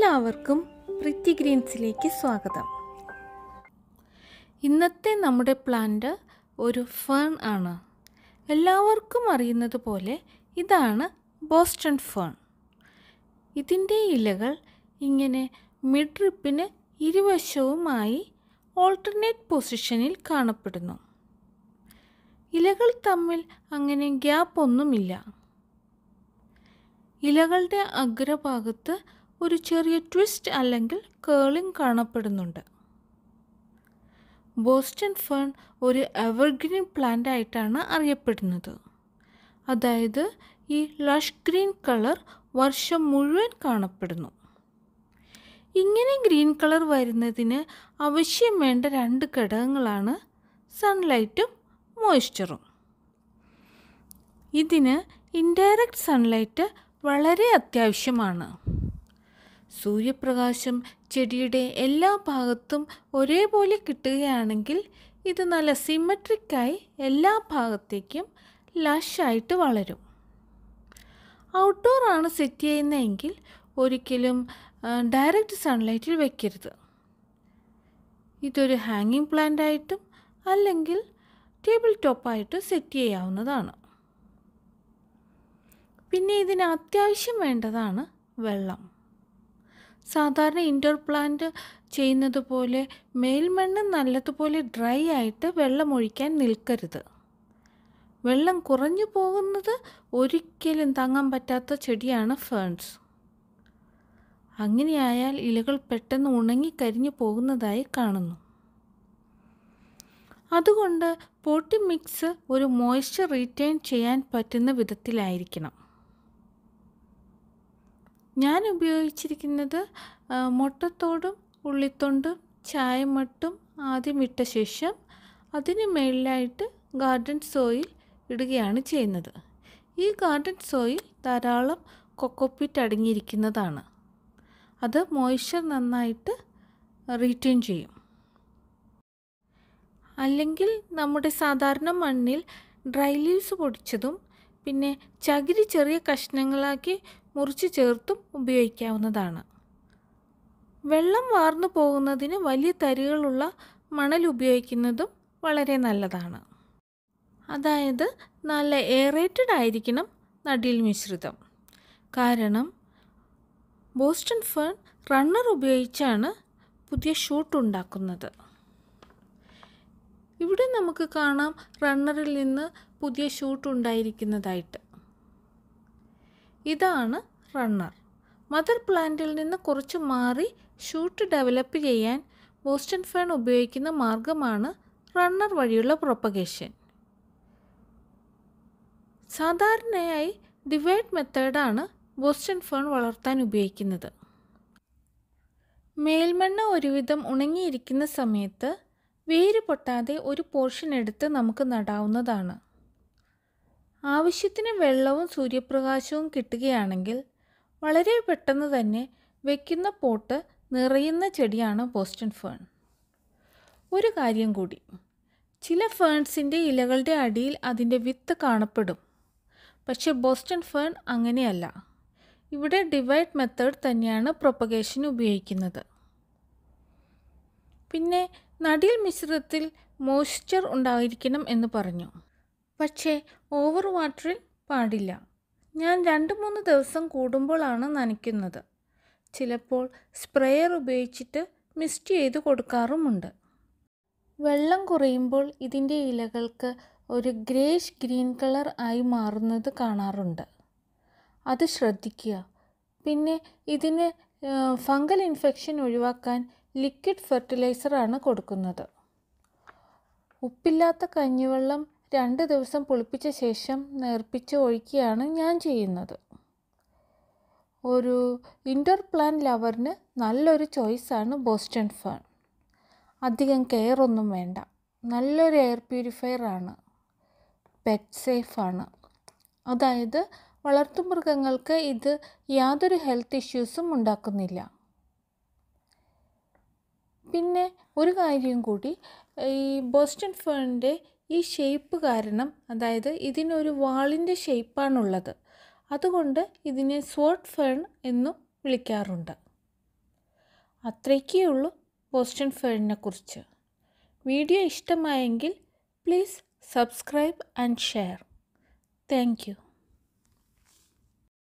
എല്ലാവർക്കും പ്രിറ്റി ഗ്രീൻസിലേക്ക് സ്വാഗതം ഇന്നത്തെ നമ്മുടെ പ്ലാന്റ് ഒരു ഫേൺ ആണ് എല്ലാവർക്കും അറിയുന്നത് പോലെ ഇതാണ് ബോസ്റ്റൺ ഫേൺ ഇതിൻ്റെ ഇലകൾ ഇങ്ങനെ മിഡ് റിപ്പിന് ഇരുവശവുമായി ഓൾട്ടർനേറ്റ് പൊസിഷനിൽ കാണപ്പെടുന്നു ഇലകൾ തമ്മിൽ അങ്ങനെ ഗ്യാപ്പ് ഒന്നുമില്ല ഇലകളുടെ അഗ്രഭാഗത്ത് ഒരു ചെറിയ ട്വിസ്റ്റ് അല്ലെങ്കിൽ കേളിംഗ് കാണപ്പെടുന്നുണ്ട് ബോസ്റ്റൺ ഫേൺ ഒരു എവർഗ്രീൻ പ്ലാന്റ് ആയിട്ടാണ് അറിയപ്പെടുന്നത് അതായത് ഈ ലഷ് ഗ്രീൻ കളർ വർഷം മുഴുവൻ കാണപ്പെടുന്നു ഇങ്ങനെ ഗ്രീൻ കളർ വരുന്നതിന് ആവശ്യം വേണ്ട രണ്ട് ഘടകങ്ങളാണ് സൺലൈറ്റും മോയ്സ്ചറും ഇതിന് ഇൻഡയറക്റ്റ് സൺലൈറ്റ് വളരെ അത്യാവശ്യമാണ് സൂര്യപ്രകാശം ചെടിയുടെ എല്ലാ ഭാഗത്തും ഒരേപോലെ കിട്ടുകയാണെങ്കിൽ ഇത് നല്ല സിമ്മട്രിക്കായി എല്ലാ ഭാഗത്തേക്കും ലഷായിട്ട് വളരും ഔട്ട്ഡോർ ആണ് സെറ്റ് ചെയ്യുന്നതെങ്കിൽ ഒരിക്കലും ഡയറക്റ്റ് സൺലൈറ്റിൽ വെക്കരുത് ഇതൊരു ഹാങ്ങിങ് പ്ലാന്റ് ആയിട്ടും അല്ലെങ്കിൽ ടേബിൾ ടോപ്പായിട്ട് സെറ്റ് ചെയ്യാവുന്നതാണ് പിന്നെ ഇതിന് അത്യാവശ്യം വേണ്ടതാണ് വെള്ളം സാധാരണ ഇൻഡോർ പ്ലാന്റ് ചെയ്യുന്നത് പോലെ മേൽമണ്ണ് നല്ലതുപോലെ ഡ്രൈ ആയിട്ട് വെള്ളം ഒഴിക്കാൻ നിൽക്കരുത് വെള്ളം കുറഞ്ഞു പോകുന്നത് ഒരിക്കലും താങ്ങാൻ പറ്റാത്ത ചെടിയാണ് ഫേൺസ് അങ്ങനെയായാൽ ഇലകൾ പെട്ടെന്ന് ഉണങ്ങി കരിഞ്ഞു പോകുന്നതായി കാണുന്നു അതുകൊണ്ട് പോട്ടി മിക്സ് ഒരു മോയ്സ്ചർ റീറ്റെയിൻ ചെയ്യാൻ പറ്റുന്ന വിധത്തിലായിരിക്കണം ഞാൻ ഉപയോഗിച്ചിരിക്കുന്നത് മുട്ടത്തോടും ഉള്ളിത്തൊണ്ടും ചായമട്ടും ആദ്യം ഇട്ട ശേഷം അതിന് മേളിലായിട്ട് ഗാർഡൻ സോയിൽ ഇടുകയാണ് ചെയ്യുന്നത് ഈ ഗാർഡൻ സോയിൽ ധാരാളം കൊക്കോപ്പിറ്റ് അടങ്ങിയിരിക്കുന്നതാണ് അത് മോയ്സ്ചർ നന്നായിട്ട് റീറ്റെയിൻ ചെയ്യും അല്ലെങ്കിൽ നമ്മുടെ സാധാരണ മണ്ണിൽ ഡ്രൈ ലീവ്സ് പൊടിച്ചതും പിന്നെ ചകിരി ചെറിയ കഷ്ണങ്ങളാക്കി മുറിച്ച് ചേർത്തും ഉപയോഗിക്കാവുന്നതാണ് വെള്ളം വാർന്നു പോകുന്നതിന് വലിയ തരികളുള്ള മണൽ ഉപയോഗിക്കുന്നതും വളരെ നല്ലതാണ് അതായത് നല്ല എയറേറ്റഡ് ആയിരിക്കണം നടിയിൽ മിശ്രിതം കാരണം ബോസ്റ്റൺ ഫേൺ റണ്ണർ ഉപയോഗിച്ചാണ് പുതിയ ഷൂട്ട് ഉണ്ടാക്കുന്നത് ഇവിടെ നമുക്ക് കാണാം റണ്ണറിൽ നിന്ന് പുതിയ ഷൂട്ട് ഉണ്ടായിരിക്കുന്നതായിട്ട് ഇതാണ് റണ്ണർ മദർ പ്ലാന്റിൽ നിന്ന് കുറച്ച് മാറി ഷൂട്ട് ഡെവലപ്പ് ചെയ്യാൻ ബോസ്റ്റൺ ഫേൺ ഉപയോഗിക്കുന്ന മാർഗമാണ് റണ്ണർ വഴിയുള്ള പ്രൊപ്പഗേഷൻ സാധാരണയായി ഡിവൈഡ് മെത്തേഡാണ് ബോസ്റ്റൺ ഫേൺ വളർത്താൻ ഉപയോഗിക്കുന്നത് മേൽമണ്ണ് ഒരുവിധം ഉണങ്ങിയിരിക്കുന്ന സമയത്ത് വേര് പൊട്ടാതെ ഒരു പോർഷൻ എടുത്ത് നമുക്ക് നടാവുന്നതാണ് ആവശ്യത്തിന് വെള്ളവും സൂര്യപ്രകാശവും കിട്ടുകയാണെങ്കിൽ വളരെ പെട്ടെന്ന് തന്നെ വയ്ക്കുന്ന പോട്ട് നിറയുന്ന ചെടിയാണ് ബോസ്റ്റൺ ഫേൺ ഒരു കാര്യം കൂടി ചില ഫേൺസിൻ്റെ ഇലകളുടെ അടിയിൽ അതിൻ്റെ വിത്ത് കാണപ്പെടും പക്ഷേ ബോസ്റ്റൺ ഫേൺ അങ്ങനെയല്ല ഇവിടെ ഡിവൈഡ് മെത്തേഡ് തന്നെയാണ് പ്രൊപ്പഗേഷൻ ഉപയോഗിക്കുന്നത് പിന്നെ നടിയിൽ മിശ്രിതത്തിൽ മോയ്സ്ചർ ഉണ്ടായിരിക്കണം എന്ന് പറഞ്ഞു പക്ഷേ ഓവർ വാട്ടറിങ് പാടില്ല ഞാൻ രണ്ട് മൂന്ന് ദിവസം കൂടുമ്പോഴാണ് നനയ്ക്കുന്നത് ചിലപ്പോൾ സ്പ്രേയർ ഉപയോഗിച്ചിട്ട് മിസ്റ്റ് ചെയ്ത് കൊടുക്കാറുമുണ്ട് വെള്ളം കുറയുമ്പോൾ ഇതിൻ്റെ ഇലകൾക്ക് ഒരു ഗ്രേഷ് ഗ്രീൻ കളർ ആയി മാറുന്നത് കാണാറുണ്ട് അത് ശ്രദ്ധിക്കുക പിന്നെ ഇതിന് ഫംഗൽ ഇൻഫെക്ഷൻ ഒഴിവാക്കാൻ ലിക്വിഡ് ഫെർട്ടിലൈസറാണ് കൊടുക്കുന്നത് ഉപ്പില്ലാത്ത കഞ്ഞിവെള്ളം രണ്ട് ദിവസം പുളിപ്പിച്ച ശേഷം നേർപ്പിച്ച് ഒഴിക്കുകയാണ് ഞാൻ ചെയ്യുന്നത് ഒരു ഇൻഡോർ പ്ലാൻ ലവറിന് നല്ലൊരു ചോയ്സാണ് ബോസ്റ്റൺ ഫേൺ അധികം കെയർ ഒന്നും വേണ്ട നല്ലൊരു എയർ പ്യൂരിഫയർ ആണ് പെറ്റ് സേഫ് ആണ് അതായത് വളർത്തുമൃഗങ്ങൾക്ക് ഇത് യാതൊരു ഹെൽത്ത് ഇഷ്യൂസും ഉണ്ടാക്കുന്നില്ല പിന്നെ ഒരു കാര്യം കൂടി ഈ ബോസ്റ്റൺ ഫേണിൻ്റെ ഈ ഷേപ്പ് കാരണം അതായത് ഇതിനൊരു വാളിൻ്റെ ഷേപ്പാണുള്ളത് അതുകൊണ്ട് ഇതിനെ സ്വോട്ട് ഫേൺ എന്നും വിളിക്കാറുണ്ട് അത്രയ്ക്കേ ഉള്ളൂ ബോസ്റ്റൺ ഫെയറിനെ കുറിച്ച് വീഡിയോ ഇഷ്ടമായെങ്കിൽ please subscribe and share thank U